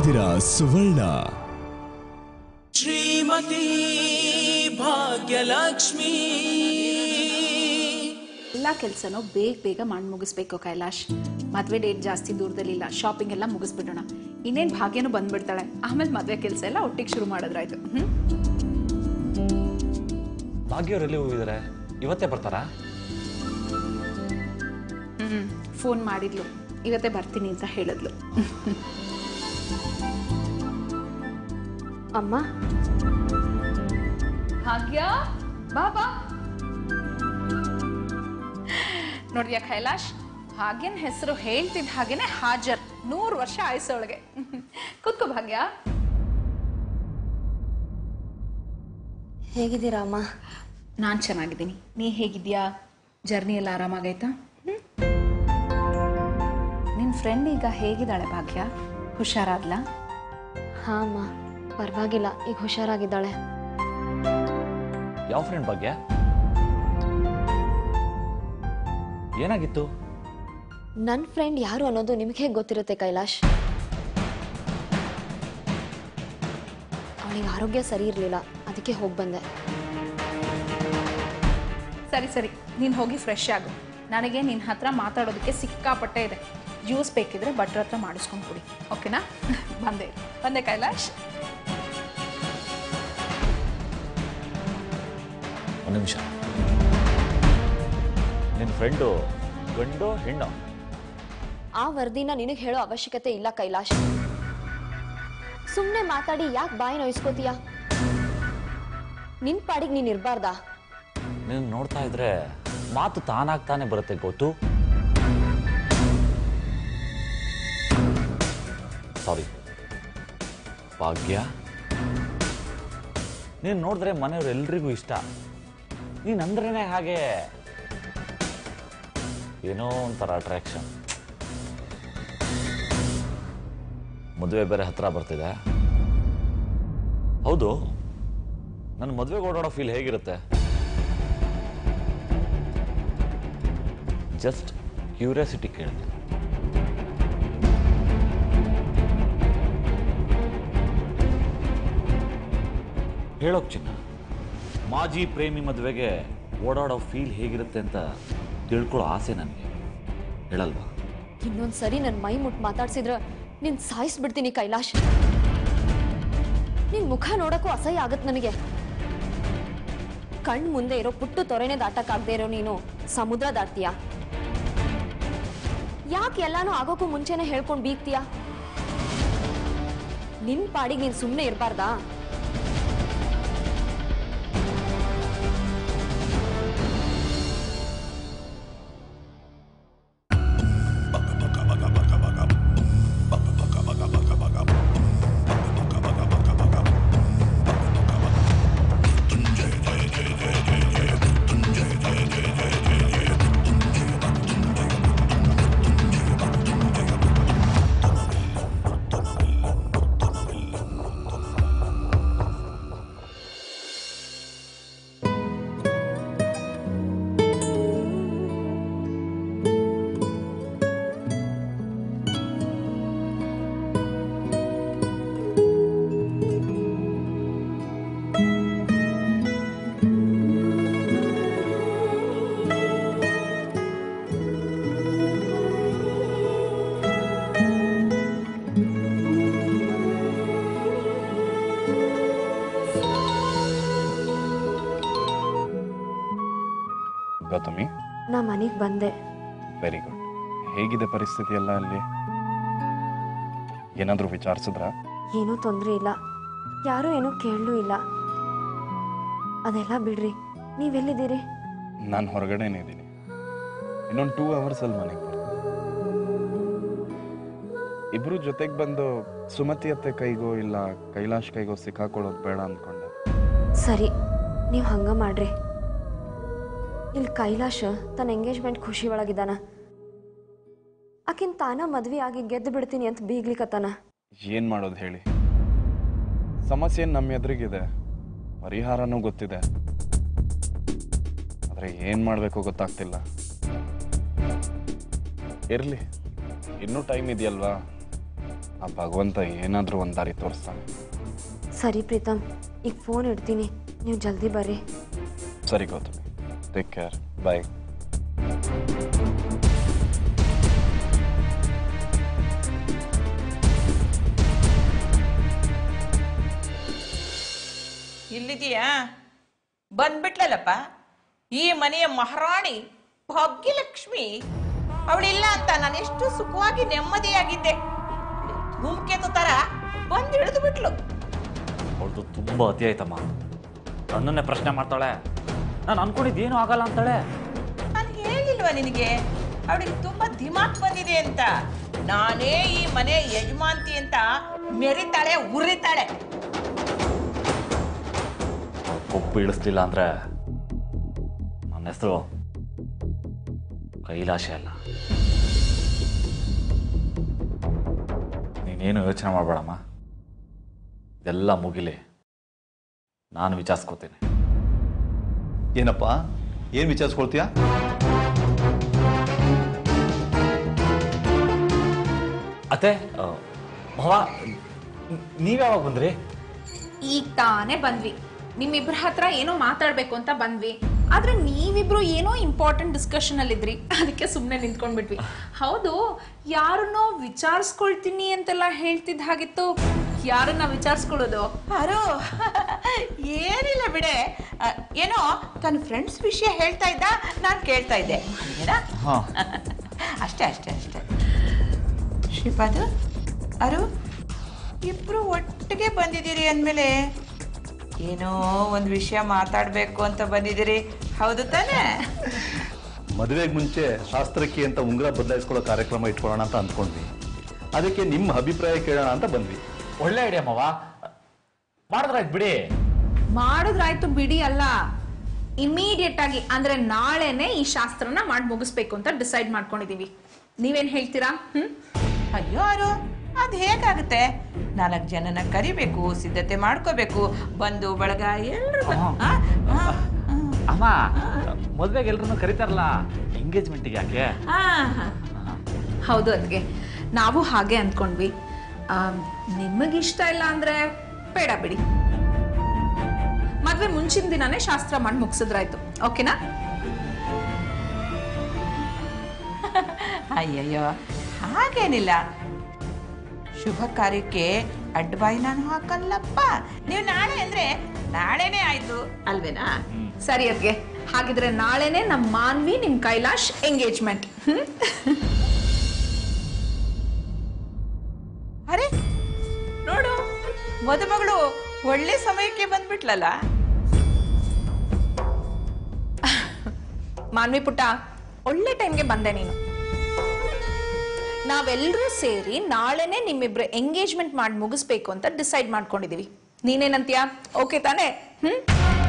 ನೋಡ್ತಿದ್ದೀರಾ ಸುವರ್ಣ ಶ್ರೀಮತಿ ಭಾಗ್ಯಲಕ್ಷ್ಮಿ ಎಲ್ಲ ಕೆಲಸನೂ ಬೇಗ ಬೇಗ ಮಾಡಿ ಮುಗಿಸ್ಬೇಕು ಕೈಲಾಶ್ ಮದುವೆ ಡೇಟ್ ಜಾಸ್ತಿ ದೂರದಲ್ಲಿಲ್ಲ ಶಾಪಿಂಗ್ ಎಲ್ಲ ಮುಗಿಸ್ಬಿಡೋಣ ಇನ್ನೇನು ಭಾಗ್ಯನೂ ಬಂದ್ಬಿಡ್ತಾಳೆ ಆಮೇಲೆ ಮದುವೆ ಕೆಲಸ ಎಲ್ಲ ಒಟ್ಟಿಗೆ ಶುರು ಮಾಡಿದ್ರಾಯ್ತು ಹ್ಞೂ ಭಾಗ್ಯವ್ರೆಲ್ಲಿ ಹೋಗಿದ್ದಾರೆ ಇವತ್ತೇ ಬರ್ತಾರಾ ಹ್ಞೂ ಫೋನ್ ಮಾಡಿದ್ಲು ಇವತ್ತೇ ಬರ್ತೀನಿ ಅಂತ ಹೇಳಿದ್ಲು ಅಮ್ಮ ಭಾಗ್ಯ ಬಾ ಬಾ ನೋಡಿದ್ಯಾ ಕೈಲಾಶ್ ಭಾಗ್ಯನ ಹೆಸರು ಹೇಳ್ತಿದ್ದ ಹಾಗೇನೆ ಹಾಜರ್ ನೂರು ವರ್ಷ ಆಯ್ಸೊಳಗೆ ಕೂತ್ಕೋ ಭಾಗ್ಯ ಹೇಗಿದ್ದೀರಾ ಅಮ್ಮ ನಾನು ಚೆನ್ನಾಗಿದ್ದೀನಿ ನೀ ಹೇಗಿದ್ಯಾ ಜರ್ನಿ ಎಲ್ಲ ಆರಾಮಾಗೈತಾ ನಿನ್ನ ಫ್ರೆಂಡ್ ಈಗ ಹೇಗಿದ್ದಾಳೆ ಭಾಗ್ಯ ಹುಷಾರಾದ್ಲಾ ಹಾ ಅಮ್ಮ ಪರವಾಗಿಲ್ಲ ಈಗ ಹುಷಾರಾಗಿದ್ದಾಳೆ ಯಾವ ಫ್ರೆಂಡ್ ಭಾಗ್ಯ ಏನಾಗಿತ್ತು ನನ್ನ ಫ್ರೆಂಡ್ ಯಾರು ಅನ್ನೋದು ನಿಮ್ಗೆ ಹೇಗೆ ಗೊತ್ತಿರುತ್ತೆ ಕೈಲಾಶ್ ಅವಳಿಗೆ ಆರೋಗ್ಯ ಸರಿ ಇರಲಿಲ್ಲ ಅದಕ್ಕೆ ಹೋಗಿ ಬಂದೆ ಸರಿ ಸರಿ ನೀನು ಹೋಗಿ ಫ್ರೆಶ್ ಆಗು ನನಗೆ ನಿನ್ನ ಹತ್ರ ಮಾತಾಡೋದಕ್ಕೆ ಸಿಕ್ಕಾಪಟ್ಟೆ ಇದೆ ಜ್ಯೂಸ್ ಬೇಕಿದ್ರೆ ಭಟ್ರ ಹತ್ರ ಮಾಡಿಸ್ಕೊಂಡು ಕೊಡಿ ಓಕೆನಾ ಬಂದೆ ಬಂದೆ ಕೈಲಾಶ್ ಒಂದು ನಿಮಿಷ ನಿನ್ನ ಫ್ರೆಂಡು ಗಂಡು ಹೆಣ್ಣು ಆ ವರದಿನ ನಿನಗೆ ಹೇಳೋ ಅವಶ್ಯಕತೆ ಇಲ್ಲ ಕೈಲಾಶ್ ಸುಮ್ಮನೆ ಮಾತಾಡಿ ಯಾಕೆ ಬಾಯಿ ನೋಯಿಸ್ಕೋತೀಯ ನಿನ್ ಪಾಡಿಗೆ ನೀನ್ ಇರಬಾರ್ದಾ ನೀನು ನೋಡ್ತಾ ಇದ್ರೆ ಮಾತು ತಾನಾಗ್ತಾನೆ ಬರುತ್ತೆ ಗೊತ್ತು ಸಾರಿ ಭಾಗ್ಯ ನೀನು ನೋಡಿದ್ರೆ ಮನೆಯವ್ರು ಎಲ್ರಿಗೂ ಇಷ್ಟ ನೀನಂದ್ರೇನೆ ಹಾಗೆ ಏನೋ ಒಂಥರ ಅಟ್ರಾಕ್ಷನ್ ಮದುವೆ ಬೇರೆ ಹತ್ರ ಬರ್ತಿದೆ ಹೌದು ನನ್ನ ಮದುವೆಗೆ ಓಡಾಡೋ ಫೀಲ್ ಹೇಗಿರುತ್ತೆ ಜಸ್ಟ್ ಕ್ಯೂರಿಯಾಸಿಟಿ ಕೇಳಿದೆ ಹೇಳೋಕ್ ಚಿನ್ನ ಮಾಜಿ ಪ್ರೇಮಿ ಮದುವೆಗೆ ಓಡಾಡೋ ಫೀಲ್ ಹೇಗಿರುತ್ತೆ ಅಂತ ತಿಳ್ಕೊಳ್ಳೋ ಆಸೆ ನನಗೆ ಹೇಳಲ್ವಾ ಇನ್ನೊಂದ್ ಸರಿ ನನ್ ಮೈ ಮುಟ್ ಮಾತಾಡ್ಸಿದ್ರ ನಿನ್ ಸಾಯಿಸ್ಬಿಡ್ತೀನಿ ಕೈಲಾಶ್ ನಿನ್ ಮುಖ ನೋಡಕ್ಕೂ ಅಸಹ್ಯ ಆಗತ್ ನನಗೆ ಕಣ್ ಮುಂದೆ ಇರೋ ಪುಟ್ಟು ತೊರೆನೆ ದಾಟಕ್ಕಾಗದೆ ಇರೋ ನೀನು ಸಮುದ್ರ ದಾಟ್ತೀಯ ಯಾಕೆ ಎಲ್ಲಾನು ಆಗೋಕ್ಕೂ ಮುಂಚೆನೆ ಹೇಳ್ಕೊಂಡ್ ಬೀಗ್ತೀಯ ನಿನ್ ಪಾಡಿಗೆ ನೀನ್ ಸುಮ್ನೆ ಇರ್ಬಾರ್ದಾ ಗೌತಮಿ ನಾ ಮನೆಗ್ ಬಂದೆ ವೆರಿ ಗುಡ್ ಹೇಗಿದೆ ಪರಿಸ್ಥಿತಿ ಎಲ್ಲ ಅಲ್ಲಿ ಏನಾದರೂ ವಿಚಾರಿಸಿದ್ರ ಏನೂ ತೊಂದರೆ ಇಲ್ಲ ಯಾರೂ ಏನೂ ಕೇಳಲೂ ಇಲ್ಲ ಅದೆಲ್ಲ ಬಿಡ್ರಿ ನೀವೆಲ್ಲಿದ್ದೀರಿ ನಾನು ಹೊರಗಡೆನೇ ಇದ್ದೀನಿ ಇನ್ನೊಂದು ಟೂ ಅವರ್ಸಲ್ಲಿ ಮನೆಗೆ ಬರ್ತೀನಿ ಇಬ್ರು ಜೊತೆಗೆ ಬಂದು ಸುಮತಿ ಅತ್ತೆ ಕೈಗೋ ಇಲ್ಲ ಕೈಲಾಶ್ ಕೈಗೋ ಸಿಕ್ಕಾಕೊಳ್ಳೋದು ಬೇಡ ಅಂದ್ಕೊಂಡೆ ಸರಿ ನೀವು ಹಂಗ ಮಾಡ್ರಿ ಇಲ್ಲಿ ಕೈಲಾಶ್ ತನ್ನ ಎಂಗೇಜ್ಮೆಂಟ್ ಖುಷಿ ಒಳಗಿದ್ದಾನ ಆಕಿನ್ ತಾನ ಮದ್ವೆ ಆಗಿ ಗೆದ್ದು ಬಿಡ್ತೀನಿ ಅಂತ ಬೀಗ್ಲಿಕತ್ತಾನ ಏನು ಮಾಡೋದು ಹೇಳಿ ಸಮಸ್ಯೆ ನಮ್ಮ ಎದುರಿಗಿದೆ ಪರಿಹಾರನೂ ಗೊತ್ತಿದೆ ಆದರೆ ಏನು ಮಾಡಬೇಕು ಗೊತ್ತಾಗ್ತಿಲ್ಲ ಇರಲಿ ಇನ್ನೂ ಟೈಮ್ ಇದೆಯಲ್ವಾ ಆ ಭಗವಂತ ಏನಾದರೂ ಒಂದು ದಾರಿ ತೋರಿಸ್ತಾನೆ ಸರಿ ಪ್ರೀತಮ್ ಈಗ ಫೋನ್ ಇಡ್ತೀನಿ ನೀವು ಜಲ್ದಿ ಬರ್ರಿ ಸರಿ ಗೌತಮಿ ಟೇಕ್ ಕೇರ್ ಬಾಯ್ ಇಲ್ಲಿದೀಯಾ ಬಂದ್ಬಿಟ್ಲಲ್ಲಪ್ಪ ಈ ಮನೆಯ ಮಹಾರಾಣಿ ಭಾಗ್ಯಲಕ್ಷ್ಮಿ ಅವಳಿಲ್ಲ ಅಂತ ನಾನು ಎಷ್ಟು ಸುಖವಾಗಿ ನೆಮ್ಮದಿಯಾಗಿದ್ದೆ ಧೂಮಕೇತು ತರ ಬಂದು ಹಿಡಿದು ಬಿಟ್ಲು ಅವಳದು ತುಂಬ ಅತಿ ಆಯ್ತಮ್ಮ ನನ್ನನ್ನೇ ಪ್ರಶ್ನೆ ಮಾಡ್ತಾಳೆ ನಾನು ಅನ್ಕೊಂಡಿದ್ದು ಏನೂ ಆಗಲ್ಲ ಅಂತಾಳೆ ನಾನು ಹೇಳಿಲ್ವಾ ನಿನಗೆ ಅವಳಿಗೆ ತುಂಬಾ ದಿಮಾಕ್ ಬಂದಿದೆ ಅಂತ ನಾನೇ ಈ ಮನೆ ಯಜಮಾಂತಿ ಅಂತ ಮೆರಿತಾಳೆ ಉರಿತಾಳೆ ಕೊಬ್ಬು ಇಳಿಸ್ಲಿಲ್ಲ ಅಂದ್ರೆ ನನ್ನ ಹೆಸರು ಕೈಲಾಶ ಅಲ್ಲ ನೀನೇನು ಯೋಚನೆ ಮಾಡಬೇಡಮ್ಮ ಇದೆಲ್ಲ ಮುಗಿಲಿ ನಾನು ವಿಚಾರಿಸ್ಕೋತೀನಿ ಏನಪ್ಪ ಏನು ವಿಚಾರಿಸ್ಕೊಳ್ತೀಯ ಅತ್ತೆ ಭವ ನೀವು ಯಾವಾಗ ಬಂದ್ರಿ ಈಗ ತಾನೇ ಬಂದ್ವಿ ನಿಮ್ಮಿಬ್ರ ಹತ್ರ ಏನೋ ಮಾತಾಡ್ಬೇಕು ಅಂತ ಬಂದ್ವಿ ಆದ್ರೆ ನೀವಿಬ್ರು ಏನೋ ಇಂಪಾರ್ಟೆಂಟ್ ಡಿಸ್ಕಷನ್ ಅಲ್ಲಿದ್ರಿ ಅದಕ್ಕೆ ಸುಮ್ಮನೆ ನಿಂತ್ಕೊಂಡ್ಬಿಟ್ವಿ ಹೌದು ಯಾರನ್ನೋ ವಿಚಾರಿಸ್ಕೊಳ್ತೀನಿ ಅಂತೆಲ್ಲ ಹೇಳ್ತಿದ್ದ ಹಾಗಿತ್ತು ಯಾರನ್ನ ವಿಚಾರಿಸ್ಕೊಳ್ಳೋದು ಅರೋ ಏನಿಲ್ಲ ಬಿಡೆ ಆ, ಏನೋ ತನ್ನ ಫ್ರೆಂಡ್ಸ್ ವಿಷಯ ಹೇಳ್ತಾ ಇದ್ದ ನಾನು ಕೇಳ್ತಾ ಇದ್ದೆ ಅಲ್ವೇನಾ? ಹಾಂ ಅಷ್ಟೇ ಅಷ್ಟೇ ಅಷ್ಟೇ ಶ್ರೀಪಾದ್ ಅರು ಇಬ್ರು ಒಟ್ಟಿಗೆ ಬಂದಿದ್ದೀರಿ ಅಂದಮೇಲೆ ಏನೋ ಒಂದು ವಿಷಯ ಮಾತಾಡಬೇಕು ಅಂತ ಬಂದಿದ್ದೀರಿ ಹೌದು ತಾನೇ ಮದುವೆಗೆ ಮುಂಚೆ ಶಾಸ್ತ್ರಕ್ಕೆ ಅಂತ ಉಂಗುರ ಬದಲಾಯಿಸ್ಕೊಳ್ಳೋ ಕಾರ್ಯಕ್ರಮ ಇಟ್ಕೊಳ್ಳೋಣ ಅಂತ ಅಂದ್ಕೊಂಡ್ವಿ ಅದಕ್ಕೆ ನಿಮ್ಮ ಅಭಿಪ್ರಾಯ ಕೇಳೋಣ ಅಂತ ಬಂದ್ವಿ ಒಳ್ಳೆ ಐಡಿಯಾ ಮಾವ ಮಾಡಿದ್ರಾಯ್ತು ಬಿಡಿ ಮಾಡಿದ್ರಾಯ್ತು ಬಿಡಿ ಅಲ್ಲ ಇಮಿಡಿಯೇಟ್ ಆಗಿ ಅಂದ್ರೆ ನಾಳೆನೆ ಈ ಶಾಸ್ತ್ರನ ಮಾಡಿ ಮುಗಿಸ್ಬೇಕು ಅಂತ ಡಿಸೈಡ್ ಮಾಡ್ಕೊಂಡಿದೀವಿ ನೀವೇನ್ ಹೇಳ್ತೀರಾ ಹ್ಮ್ ಅಯ್ಯೋ ಅರು ಅದು ಹೇಗಾಗುತ್ತೆ ನಾಲ್ಕು ಜನನ ಕರಿಬೇಕು ಸಿದ್ಧತೆ ಮಾಡ್ಕೋಬೇಕು ಬಂದು ಬಳಗ ಎಲ್ಲರೂ ಅಮ್ಮ ಮದ್ವೆಗೆ ಎಲ್ರನ್ನೂ ಕರೀತಾರಲ್ಲ ಎಂಗೇಜ್ಮೆಂಟಿಗೆ ಯಾಕೆ ಹೌದು ಅದಕ್ಕೆ ನಾವು ಹಾಗೆ ಅಂದ್ಕೊಂಡ್ವಿ ನಿಮಗಿಷ್ಟ ಇಲ್ಲ ಅಂದ್ರೆ ಬೇಡ ಬಿಡಿ ಮದ್ವೆ ಮುಂಚಿನ ದಿನಾನೇ ಶಾಸ್ತ್ರ ಮಾಡಿ ಮುಗಿಸಿದ್ರಾಯ್ತು ಓಕೆನಾ ಅಯ್ಯಯ್ಯೋ ಹಾಗೇನಿಲ್ಲ ಶುಭ ಕಾರ್ಯಕ್ಕೆ ಅಡ್ಡಬಾಯಿ ನಾನು ಹಾಕಲ್ಲಪ್ಪ ನೀವು ನಾಳೆ ಅಂದ್ರೆ ನಾಳೆನೇ ಆಯ್ತು ಅಲ್ವೇನಾ ಸರಿ ಅದ್ಗೆ ಹಾಗಿದ್ರೆ ನಾಳೆನೆ ನಮ್ಮ ಮಾನ್ವಿ ನಿಮ್ ಕೈಲಾಶ್ ಎಂಗೇಜ್ಮೆಂಟ್ ಹ್ಮ್ ಅರೆ ನೋಡು ಮದುಮಗಳು ಒಳ್ಳೆ ಸಮಯಕ್ಕೆ ಬಂದ್ಬಿಟ್ಲಲ್ಲ ಮಾನ್ವಿ ಪುಟ್ಟ ಒಳ್ಳೆ ಟೈಮ್ಗೆ ಬಂದೆ ನೀನು ನಾವೆಲ್ಲರೂ ಸೇರಿ ನಾಳೆನೆ ನಿಮ್ಮಿಬ್ರು ಎಂಗೇಜ್ಮೆಂಟ್ ಮಾಡಿ ಮುಗಿಸ್ಬೇಕು ಅಂತ ಡಿಸೈಡ್ ಮಾಡ್ಕೊಂಡಿದೀವಿ ನೀನೇನಂತೀಯ ಓಕೆ ತಾನೇ ಹ್ಮ್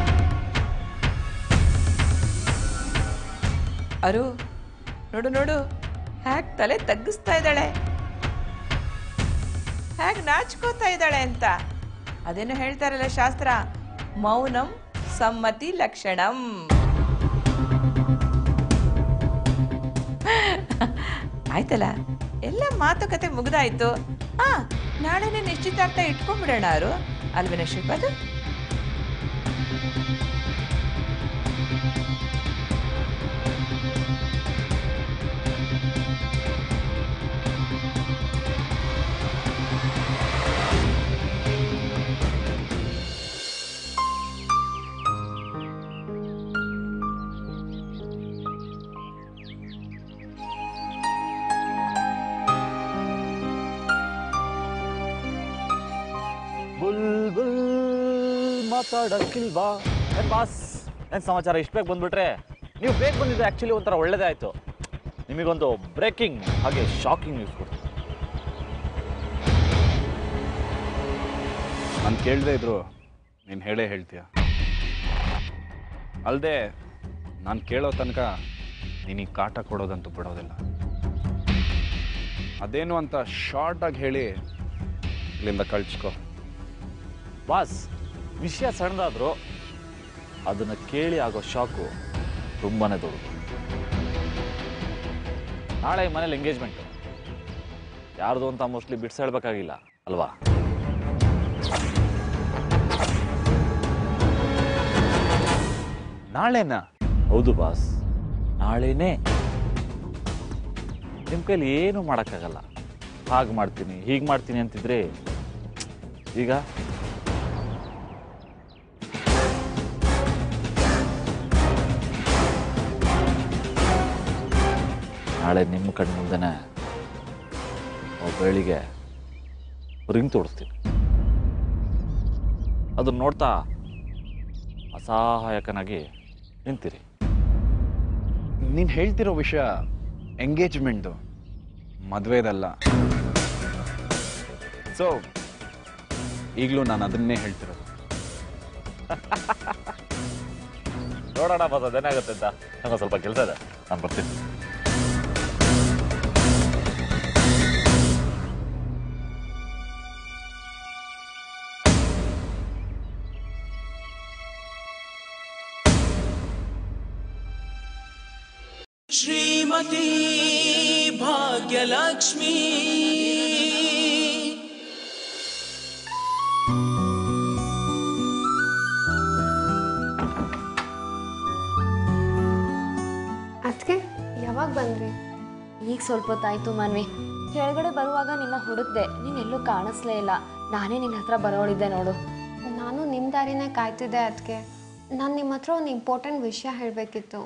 ಅರು ನೋಡು ನೋಡು ಹ್ಯಾಕ್ ತಲೆ ತಗ್ಗಿಸ್ತಾ ಇದ್ದಾಳೆ ಹ್ಯಾಕ್ ನಾಚ್ಕೋತಾ ಇದ್ದಾಳೆ ಅಂತ ಅದೇನು ಹೇಳ್ತಾರಲ್ಲ ಶಾಸ್ತ್ರ ಮೌನಂ ಸಮ್ಮತಿ ಲಕ್ಷಣಂ ಆಯ್ತಲ್ಲ ಎಲ್ಲ ಮಾತುಕತೆ ಮುಗ್ದಾಯ್ತು ಹಾ ನಾಳೆನೆ ನಿಶ್ಚಿತಾರ್ಥ ಇಟ್ಕೊಂಡ್ಬಿಡೋಣ ಅವರು ಅಲ್ವೇನ ಶ್ರೀಪಾದ್ ಬುಲ್ ಬುಲ್ ಮಾತಾಡಕ್ಕಿಲ್ವಾ ಏನ್ ಬಾಸ್ ಏನ್ ಸಮಾಚಾರ ಇಷ್ಟು ಬೇಗ ಬಂದ್ಬಿಟ್ರೆ ನೀವು ಬೇಗ ಬಂದಿದ್ದು ಆ್ಯಕ್ಚುಲಿ ಒಂಥರ ಒಳ್ಳೇದೇ ಆಯಿತು ನಿಮಗೊಂದು ಬ್ರೇಕಿಂಗ್ ಹಾಗೆ ಶಾಕಿಂಗ್ ನ್ಯೂಸ್ ಕೊಡ್ತೀನಿ ನಾನು ಕೇಳದೆ ಇದ್ರು ನೀನು ಹೇಳೇ ಹೇಳ್ತೀಯ ಅಲ್ಲದೆ ನಾನು ಕೇಳೋ ತನಕ ನಿನಗೆ ಕಾಟ ಕೊಡೋದಂತೂ ಬಿಡೋದಿಲ್ಲ ಅದೇನು ಅಂತ ಶಾರ್ಟಾಗಿ ಹೇಳಿ ಇಲ್ಲಿಂದ ಕಳ್ಸ್ಕೊ ಬಾಸ್ ವಿಷಯ ಸಣ್ಣದಾದರೂ ಅದನ್ನು ಕೇಳಿ ಆಗೋ ಶಾಕು ತುಂಬಾ ದೊಡ್ಡದು ನಾಳೆ ಈ ಮನೇಲಿ ಎಂಗೇಜ್ಮೆಂಟು ಯಾರ್ದು ಅಂತ ಮೋಸ್ಟ್ಲಿ ಬಿಡ್ಸ್ ಹೇಳ್ಬೇಕಾಗಿಲ್ಲ ಅಲ್ವಾ ನಾಳೆನಾ ಹೌದು ಬಾಸ್ ನಾಳೆನೇ ನಿಮ್ಮ ಕೈಲಿ ಏನು ಮಾಡೋಕ್ಕಾಗಲ್ಲ ಹಾಗೆ ಮಾಡ್ತೀನಿ ಹೀಗೆ ಮಾಡ್ತೀನಿ ಅಂತಿದ್ರೆ ಈಗ ನಾಳೆ ನಿಮ್ಮ ಕಣ್ಣು ಮುಂದೆನೆ ಒಬ್ಬಳಿಗೆ ರಿಂಗ್ ತೋರಿಸ್ತೀನಿ ಅದನ್ನ ನೋಡ್ತಾ ಅಸಹಾಯಕನಾಗಿ ನಿಂತಿರಿ ನೀನು ಹೇಳ್ತಿರೋ ವಿಷಯ ಎಂಗೇಜ್ಮೆಂಟ್ದು ಮದುವೆದಲ್ಲ ಸೊ ಈಗಲೂ ನಾನು ಅದನ್ನೇ ಹೇಳ್ತಿರೋದು ನೋಡೋಣ ಬಸ್ ಅದೇನಾಗುತ್ತೆ ಅಂತ ನಂಗೆ ಸ್ವಲ್ಪ ಕೆಲಸ ಇದೆ ನಾನು ಬರ್ತೀನಿ श्रीमती भाग्यलक्ष्मी ಅದಕ್ಕೆ ಯಾವಾಗ ಬಂದ್ರಿ ಈಗ ಸ್ವಲ್ಪ ಹೊತ್ತಾಯ್ತು ಮಾನ್ವಿ ಕೆಳಗಡೆ ಬರುವಾಗ ನಿನ್ನ ಹುಡುಕ್ದೆ ನೀನ್ ಎಲ್ಲೂ ಕಾಣಿಸ್ಲೇ ಇಲ್ಲ ನಾನೇ ನಿನ್ನ ಹತ್ರ ಬರೋಳಿದ್ದೆ ನೋಡು ನಾನು ನಿಮ್ಮ ದಾರಿನೇ ಕಾಯ್ತಿದ್ದೆ ಅದಕ್ಕೆ ನಾನು ನಿಮ್ಮ ಹತ್ರ ಒಂದು ಇಂಪಾರ್ಟೆಂಟ್ ವಿಷಯ ಹೇಳಬೇಕಿತ್ತು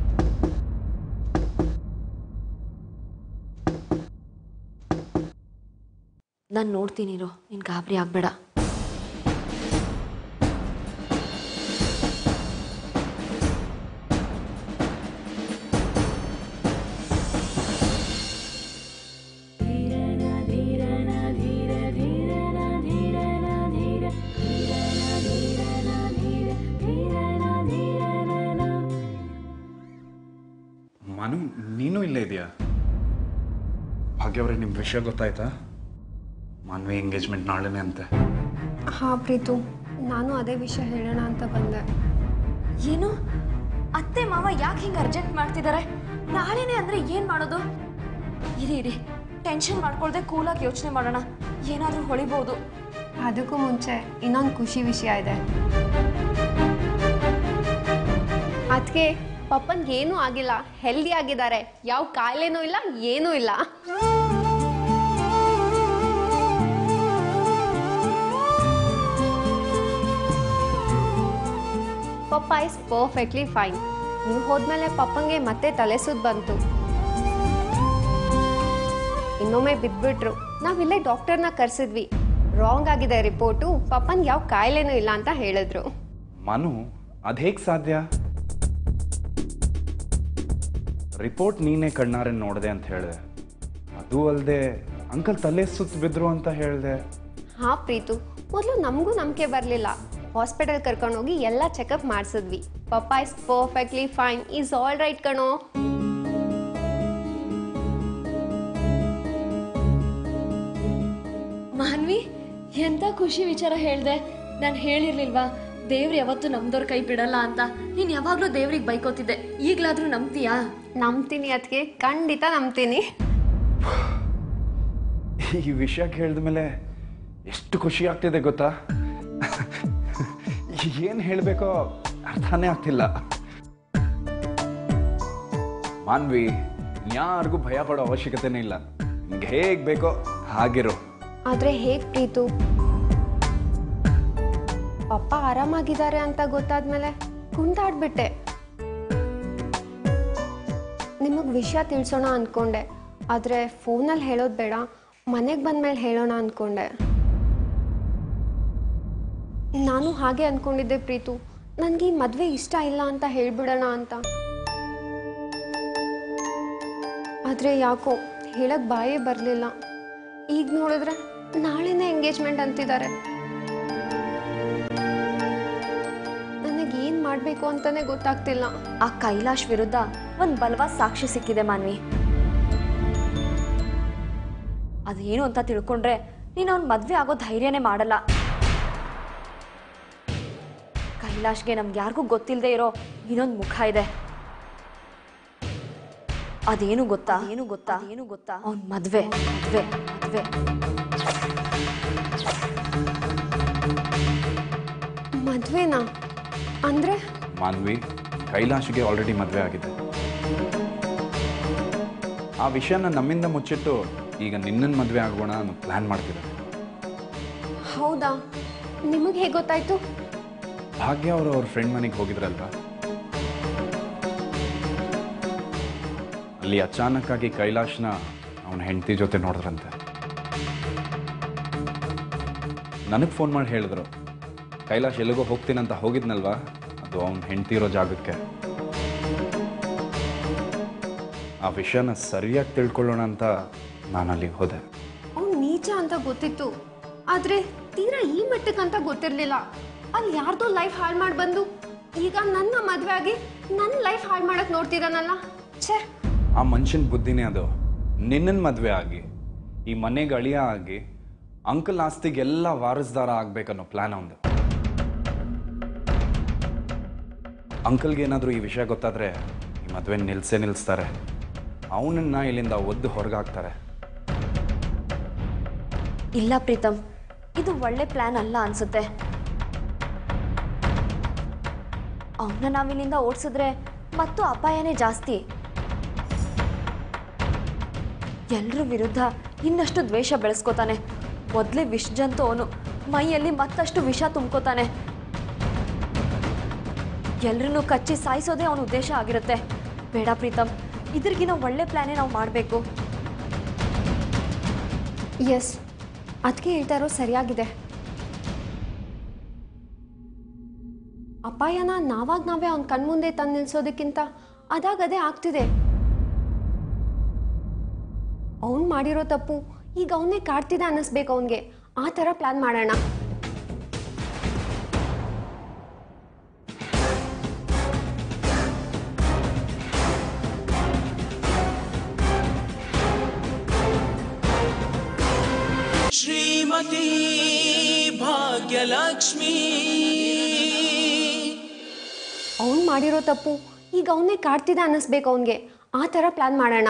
ನಾನು ನೋಡ್ತೀನಿರು ನೀನು ಗಾಬರಿ ಆಗಬೇಡ ಮನು ನೀನು ಇಲ್ಲೇ ಇದೆಯಾ ಭಾಗ್ಯವ್ರೆ ನಿಮ್ಮ ವಿಷಯ ಗೊತ್ತಾಯ್ತಾ ಮಾನ್ವಿ ಎಂಗೇಜ್ಮೆಂಟ್ ನಾಳೆನೇ ಅಂತೆ ಹಾಂ ಪ್ರೀತು ನಾನು ಅದೇ ವಿಷಯ ಹೇಳೋಣ ಅಂತ ಬಂದೆ ಏನು ಅತ್ತೆ ಮಾವ ಯಾಕೆ ಹಿಂಗೆ ಅರ್ಜೆಂಟ್ ಮಾಡ್ತಿದ್ದಾರೆ ನಾಳೆನೇ ಅಂದ್ರೆ ಏನು ಮಾಡೋದು ಇರಿ ಇರಿ ಟೆನ್ಷನ್ ಮಾಡ್ಕೊಳ್ದೆ ಕೂಲಾಗಿ ಯೋಚನೆ ಮಾಡೋಣ ಏನಾದರೂ ಹೊಳಿಬಹುದು ಅದಕ್ಕೂ ಮುಂಚೆ ಇನ್ನೊಂದು ಖುಷಿ ವಿಷಯ ಇದೆ ಅದಕ್ಕೆ ಪಪ್ಪನ್ಗೆ ಏನೂ ಆಗಿಲ್ಲ ಹೆಲ್ದಿ ಆಗಿದ್ದಾರೆ ಯಾವ ಕಾಯಿಲೆನೂ ಇಲ್ಲ ಏನೂ ಇಲ್ಲ ಪಪ್ಪ ಇಸ್ ಪರ್ಫೆಕ್ಟ್ಲಿ ಫೈನ್ ನೀವು ಹೋದ್ಮೇಲೆ ಪಪ್ಪಂಗೆ ಮತ್ತೆ ತಲೆ ಸುತ್ತು ಬಂತು ಇನ್ನೊಮ್ಮೆ ಬಿದ್ಬಿಟ್ರು ನಾವಿಲ್ಲೇ ಡಾಕ್ಟರ್ನ ಕರೆಸಿದ್ವಿ ರಾಂಗ್ ಆಗಿದೆ ರಿಪೋರ್ಟು ಪಪ್ಪನ್ಗೆ ಯಾವ ಕಾಯಿಲೆನೂ ಇಲ್ಲ ಅಂತ ಹೇಳಿದ್ರು ಮನು ಅದು ಹೇಗೆ ಸಾಧ್ಯ ರಿಪೋರ್ಟ್ ನೀನೇ ಕಣ್ಣಾರೆ ನೋಡಿದೆ ಅಂತ ಹೇಳಿದೆ ಅದು ಅಲ್ಲದೆ ಅಂಕಲ್ ತಲೆ ಸುತ್ತ ಬಿದ್ರು ಅಂತ ಹೇಳಿದೆ ಹಾ ಪ್ರೀತು ಮೊದಲು ನಮಗೂ ನಂಬಿಕೆ ಬರಲಿಲ್ಲ ಹಾಸ್ಪಿಟಲ್ ಕರ್ಕೊಂಡೋಗಿ ಎಲ್ಲ ಚೆಕಪ್ ಮಾಡಿಸಿದ್ವಿ ಪಪ್ಪ is perfectly fine is all right ಕಣೋ ಮಾನ್ವಿ ಎಂತ ಖುಷಿ ವಿಚಾರ ಹೇಳ್ದೆ ನಾನು ಹೇಳಿರ್ಲಿಲ್ವಾ ದೇವ್ರು ಯಾವತ್ತು ನಮ್ದವ್ರ ಕೈ ಬಿಡಲ್ಲ ಅಂತ ನೀನ್ ಯಾವಾಗ್ಲೂ ದೇವ್ರಿಗೆ ಬೈಕೋತಿದ್ದೆ ಈಗ್ಲಾದ್ರೂ ನಂಬ್ತೀಯಾ ನಂಬ್ತೀನಿ ಅದಕ್ಕೆ ಖಂಡಿತ ನಂಬ್ತೀನಿ ಈ ವಿಷಯ ಕೇಳಿದ ಮೇಲೆ ಎಷ್ಟು ಖುಷಿ ಆಗ್ತಿದೆ ಗೊತ್ತಾ ಏನು ಹೇಳಬೇಕೋ ಅರ್ಥನೇ ಆಗ್ತಿಲ್ಲ ಮಾನ್ವಿ ಯಾರಿಗೂ ಭಯ ಪಡೋ ಅವಶ್ಯಕತೆನೇ ಇಲ್ಲ ನಿಮ್ಗೆ ಹೇಗೆ ಬೇಕೋ ಹಾಗಿರೋ ಆದರೆ ಹೇಗೆ ಪ್ರೀತು ಪಪ್ಪ ಆರಾಮಾಗಿದ್ದಾರೆ ಅಂತ ಗೊತ್ತಾದ್ಮೇಲೆ ಕುಂದಾಡ್ಬಿಟ್ಟೆ ನಿಮಗೆ ವಿಷಯ ತಿಳಿಸೋಣ ಅಂದ್ಕೊಂಡೆ ಆದರೆ ಫೋನಲ್ಲಿ ಹೇಳೋದು ಬೇಡ ಮನೆಗೆ ಬಂದ್ಮೇಲೆ ಹೇಳೋಣ ಅಂದ್ಕೊಂಡೆ ನಾನು ಹಾಗೆ ಅಂದ್ಕೊಂಡಿದ್ದೆ ಪ್ರೀತು ನನಗೆ ಈ ಮದುವೆ ಇಷ್ಟ ಇಲ್ಲ ಅಂತ ಹೇಳ್ಬಿಡೋಣ ಅಂತ ಆದರೆ ಯಾಕೋ ಹೇಳಕ್ ಬಾಯೇ ಬರಲಿಲ್ಲ ಈಗ ನೋಡಿದ್ರೆ ನಾಳೆನೇ ಎಂಗೇಜ್ಮೆಂಟ್ ಅಂತಿದ್ದಾರೆ ನನಗೇನು ಮಾಡಬೇಕು ಅಂತಾನೆ ಗೊತ್ತಾಗ್ತಿಲ್ಲ ಆ ಕೈಲಾಶ್ ವಿರುದ್ಧ ಒಂದ್ ಬಲವಾದ ಸಾಕ್ಷಿ ಸಿಕ್ಕಿದೆ ಮಾನ್ವಿ ಅದೇನು ಅಂತ ತಿಳ್ಕೊಂಡ್ರೆ ನೀನು ಅವ್ನ ಮದ್ವೆ ಆಗೋ ಧೈರ್ಯನೇ ಮಾಡಲ್ಲ ಕೈಲಾಶ್ಗೆ ನಮ್ಗೆ ಯಾರಿಗೂ ಗೊತ್ತಿಲ್ಲದೆ ಇರೋ ಇನ್ನೊಂದು ಮುಖ ಇದೆ ಅದೇನು ಗೊತ್ತಾ ಏನು ಗೊತ್ತಾ ಏನು ಗೊತ್ತಾ ಅವ್ನ್ ಮದ್ವೆ ಮದ್ವೆ ಮದ್ವೆ ಮದ್ವೆನಾ ಅಂದ್ರೆ ಮಾನ್ವಿ ಕೈಲಾಶ್ಗೆ ಆಲ್ರೆಡಿ ಮದುವೆ ಆಗಿದೆ ಆ ವಿಷಯನ ನಮ್ಮಿಂದ ಮುಚ್ಚಿಟ್ಟು ಈಗ ನಿನ್ನನ್ನು ಮದುವೆ ಆಗೋಣ ಅನ್ನೋ ಪ್ಲ್ಯಾನ್ ಮಾಡ್ತಿದ್ದಾರೆ ಹೌದಾ ನಿಮಗೆ ಹೇಗೆ ಗೊತ್ತಾಯ್ತು ಭಾಗ್ಯ ಅವರು ಅವ್ರ ಫ್ರೆಂಡ್ ಮನೆಗೆ ಹೋಗಿದ್ರಲ್ವಾ ಅಲ್ಲಿ ಅಚಾನಕ್ಕಾಗಿ ಕೈಲಾಶ್ನ ಅವನ ಹೆಂಡತಿ ಜೊತೆ ನೋಡಿದ್ರಂತೆ ನನಗೆ ಫೋನ್ ಮಾಡಿ ಹೇಳಿದ್ರು ಕೈಲಾಶ್ ಎಲ್ಲಿಗೋ ಹೋಗ್ತೀನಂತ ಹೋಗಿದ್ನಲ್ವಾ ಅದು ಅವನ ಹೆಂಡತಿ ಇರೋ ಜಾಗಕ್ಕೆ ಆ ವಿಷಯನ ಸರಿಯಾಗಿ ತಿಳ್ಕೊಳ್ಳೋಣ ಅಂತ ನಾನು ಅಲ್ಲಿಗೆ ಹೋದೆ ಅವ್ನು ನೀಚ ಅಂತ ಗೊತ್ತಿತ್ತು ಆದ್ರೆ ತೀರಾ ಈ ಮಟ್ಟಕ್ಕಂತ ಗೊತ್ತಿರ್ಲಿಲ್ಲ ಅಲ್ಲಿ ಯಾರ್ದೋ ಲೈಫ್ ಹಾಳು ಮಾಡಿ ಬಂದು ಈಗ ನನ್ನ ಮದ್ವೆ ಆಗಿ ನನ್ನ ಲೈಫ್ ಹಾಳು ಮಾಡಕ್ ನೋಡ್ತಿದ್ದಾನಲ್ಲ ಛೇ ಆ ಮನುಷ್ಯನ ಬುದ್ಧಿನೇ ಅದು ನಿನ್ನನ್ನು ಮದುವೆ ಆಗಿ ಈ ಮನೆಗೆ ಅಳಿಯ ಆಗಿ ಅಂಕಲ್ ಆಸ್ತಿಗೆಲ್ಲ ವಾರಸ್ದಾರ ಆಗ್ಬೇಕನ್ನೋ ಪ್ಲಾನ್ ಅವನು ಅಂಕಲ್ಗೆ ಏನಾದರೂ ಈ ವಿಷಯ ಗೊತ್ತಾದರೆ ಈ ಮದುವೆ ನಿಲ್ಸೇ ನಿಲ್ಲಿಸ್ತಾರೆ ಅವನನ್ನ ಇಲ್ಲಿಂದ ಒದ್ದು ಹೊರಗಾಕ್ತಾರೆ ಇಲ್ಲ ಪ್ರೀತಮ್ ಇದು ಒಳ್ಳೆ ಪ್ಲಾನ್ ಅಲ್ಲ ಅನ್ಸುತ್ತೆ ಅವನ್ನ ನಾವಿಲ್ಲಿಂದ ಓಡಿಸಿದ್ರೆ ಮತ್ತು ಅಪಾಯನೇ ಜಾಸ್ತಿ ಎಲ್ರ ವಿರುದ್ಧ ಇನ್ನಷ್ಟು ದ್ವೇಷ ಬೆಳೆಸ್ಕೋತಾನೆ ಮೊದಲೇ ವಿಷ ಜಂತು ಅವನು ಮೈಯಲ್ಲಿ ಮತ್ತಷ್ಟು ವಿಷ ತುಂಬ್ಕೋತಾನೆ ಎಲ್ರನ್ನೂ ಕಚ್ಚಿ ಸಾಯಿಸೋದೇ ಅವನ ಉದ್ದೇಶ ಆಗಿರುತ್ತೆ ಬೇಡ ಪ್ರೀತಮ್ ಇದ್ರಿಗಿನ ಒಳ್ಳೆ ಪ್ಲಾನೇ ನಾವು ಮಾಡಬೇಕು ಎಸ್ ಅದಕ್ಕೆ ಹೇಳ್ತಾ ಇರೋ ಸರಿಯಾಗಿದೆ ಅಪಾಯನ ನಾವಾಗ ನಾವೇ ಅವ್ನ ಕಣ್ಮುಂದೆ ತಂದು ನಿಲ್ಸೋದಕ್ಕಿಂತ ಅದಾಗದೇ ಆಗ್ತಿದೆ ಅವ್ನು ಮಾಡಿರೋ ತಪ್ಪು ಈಗ ಅವನ್ನೇ ಕಾಡ್ತಿದೆ ಅನ್ನಿಸ್ಬೇಕು ಅವನಿಗೆ ಆ ಥರ ಪ್ಲಾನ್ ಮಾಡೋಣ श्रीमती भाग्यलक्ष्मी ಅವ್ನು ಮಾಡಿರೋ ತಪ್ಪು ಈಗ ಅವನ್ನೇ ಕಾಡ್ತಿದೆ ಅನ್ನಿಸ್ಬೇಕು ಅವನಿಗೆ ಆ ಥರ ಪ್ಲಾನ್ ಮಾಡೋಣ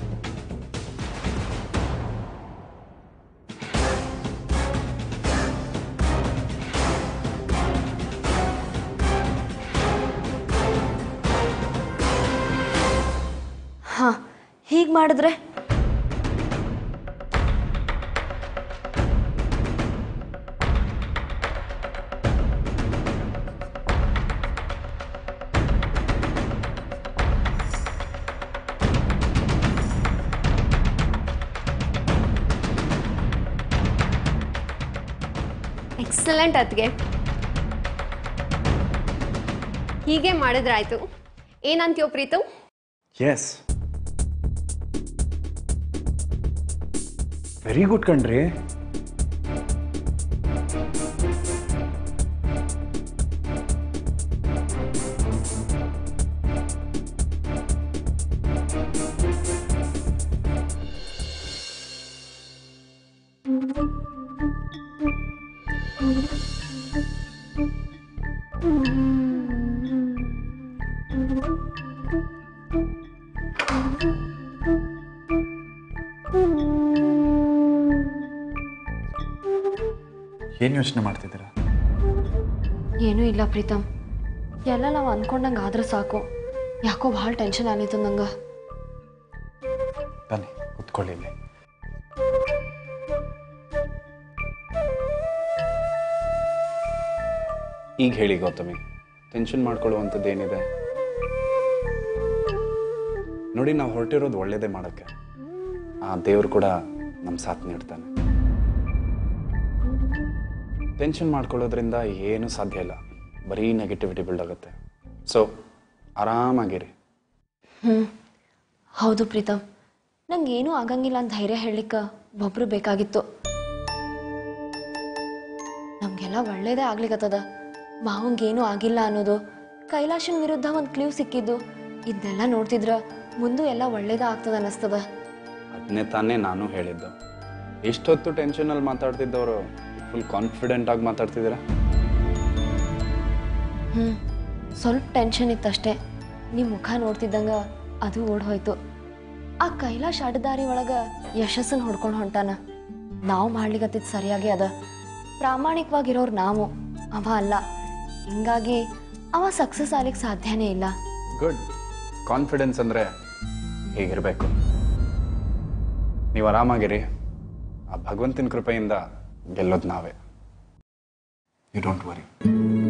ಹಾ ಹೀಗೆ ಮಾಡಿದ್ರೆ ಎಕ್ಸಲೆಂಟ್ ಅತ್ಗೆ ಹೀಗೆ ಮಾಡಿದ್ರಾಯ್ತು ಏನಂತೀಯೋ ಪ್ರೀತು ಎಸ್ ವೆರಿ ಗುಡ್ ಕಣ್ರಿ ಏನು ಯೋಚನೆ ಮಾಡ್ತಿದ್ದೀರಾ ಏನೂ ಇಲ್ಲ ಪ್ರೀತಮ್ ಎಲ್ಲ ನಾವು ಅಂದ್ಕೊಂಡಂಗೆ ಆದ್ರೆ ಸಾಕು ಯಾಕೋ ಭಾಳ ಟೆನ್ಷನ್ ಆಲಿತ್ತು ನಂಗೆ ಬನ್ನಿ ಕುತ್ಕೊಳ್ಳಿ ಇಲ್ಲಿ ಈಗ ಹೇಳಿ ಗೌತಮಿ ಟೆನ್ಷನ್ ಮಾಡ್ಕೊಳ್ಳುವಂಥದ್ದು ಏನಿದೆ ನೋಡಿ ನಾವು ಹೊರಟಿರೋದು ಒಳ್ಳೇದೇ ಮಾಡೋಕ್ಕೆ ಆ ದೇವ್ರು ಕೂಡ ನಮ್ಮ ಸಾಥ್ ನೀಡ್ತಾನೆ ಟೆನ್ಷನ್ ಮಾಡ್ಕೊಳ್ಳೋದ್ರಿಂದ ಏನೂ ಸಾಧ್ಯ ಇಲ್ಲ ಬರೀ ನೆಗೆಟಿವಿಟಿ ಬಿಲ್ಡ್ ಆಗುತ್ತೆ ಸೊ ಆರಾಮಾಗಿರಿ ಹ್ಞೂ ಹೌದು ಪ್ರೀತಮ್ ನಂಗೆ ಏನೂ ಆಗಂಗಿಲ್ಲ ಅಂತ ಧೈರ್ಯ ಹೇಳಲಿಕ್ಕೆ ಒಬ್ರು ಬೇಕಾಗಿತ್ತು ನಮಗೆಲ್ಲ ಒಳ್ಳೇದೇ ಆಗ್ಲಿಕ್ಕತ್ತದ ಮಾವಂಗೇನೂ ಆಗಿಲ್ಲ ಅನ್ನೋದು ಕೈಲಾಶನ್ ವಿರುದ್ಧ ಒಂದು ಕ್ಲೂ ಸಿಕ್ಕಿದ್ದು ಇದನ್ನೆಲ್ಲ ನೋಡ್ತಿದ್ರ ಮುಂದೂ ಎಲ್ಲ ಒಳ್ಳೇದೇ ಆಗ್ತದ ಅನ್ನಿಸ್ತದ ಅದನ್ನೇ ತಾನೇ ನಾನು ಹೇಳಿದ್ದು ಎಷ್ಟೊತ್ತು ಟೆನ್ಷನಲ್ಲಿ ಮಾತಾಡ್ತಿದ್ದವರು ಫುಲ್ ಕಾನ್ಫಿಡೆಂಟ್ ಆಗಿ ಮಾತಾಡ್ತಿದ್ದೀರಾ ಹ್ಞೂ ಸ್ವಲ್ಪ ಟೆನ್ಷನ್ ಇತ್ತಷ್ಟೇ ನಿಮ್ಮ ಮುಖ ನೋಡ್ತಿದ್ದಂಗೆ ಅದು ಓಡ್ ಹೋಯ್ತು ಆ ಕೈಲಾಶ್ ಅಡ್ಡದಾರಿ ಒಳಗ ಯಶಸ್ಸನ್ನ ಹೊಡ್ಕೊಂಡು ಹೊಂಟಾನ ನಾವು ಮಾಡ್ಲಿಕತ್ತಿದ್ ಸರಿಯಾಗಿ ಅದ ಪ್ರಾಮಾಣಿಕವಾಗಿರೋರು ನಾವು ಅವ ಅಲ್ಲ ಹಿಂಗಾಗಿ ಅವ ಸಕ್ಸಸ್ ಆಗ್ಲಿಕ್ಕೆ ಸಾಧ್ಯನೇ ಇಲ್ಲ ಗುಡ್ ಕಾನ್ಫಿಡೆನ್ಸ್ ಅಂದರೆ ಹೀಗಿರಬೇಕು ನೀವು ಆರಾಮಾಗಿರಿ ಆ ಭಗವಂತನ ಕೃಪೆಯಿಂದ ಗೆಲ್ಲೋದು ನಾವೇ ಯು ಡೋಂಟ್ ವರಿ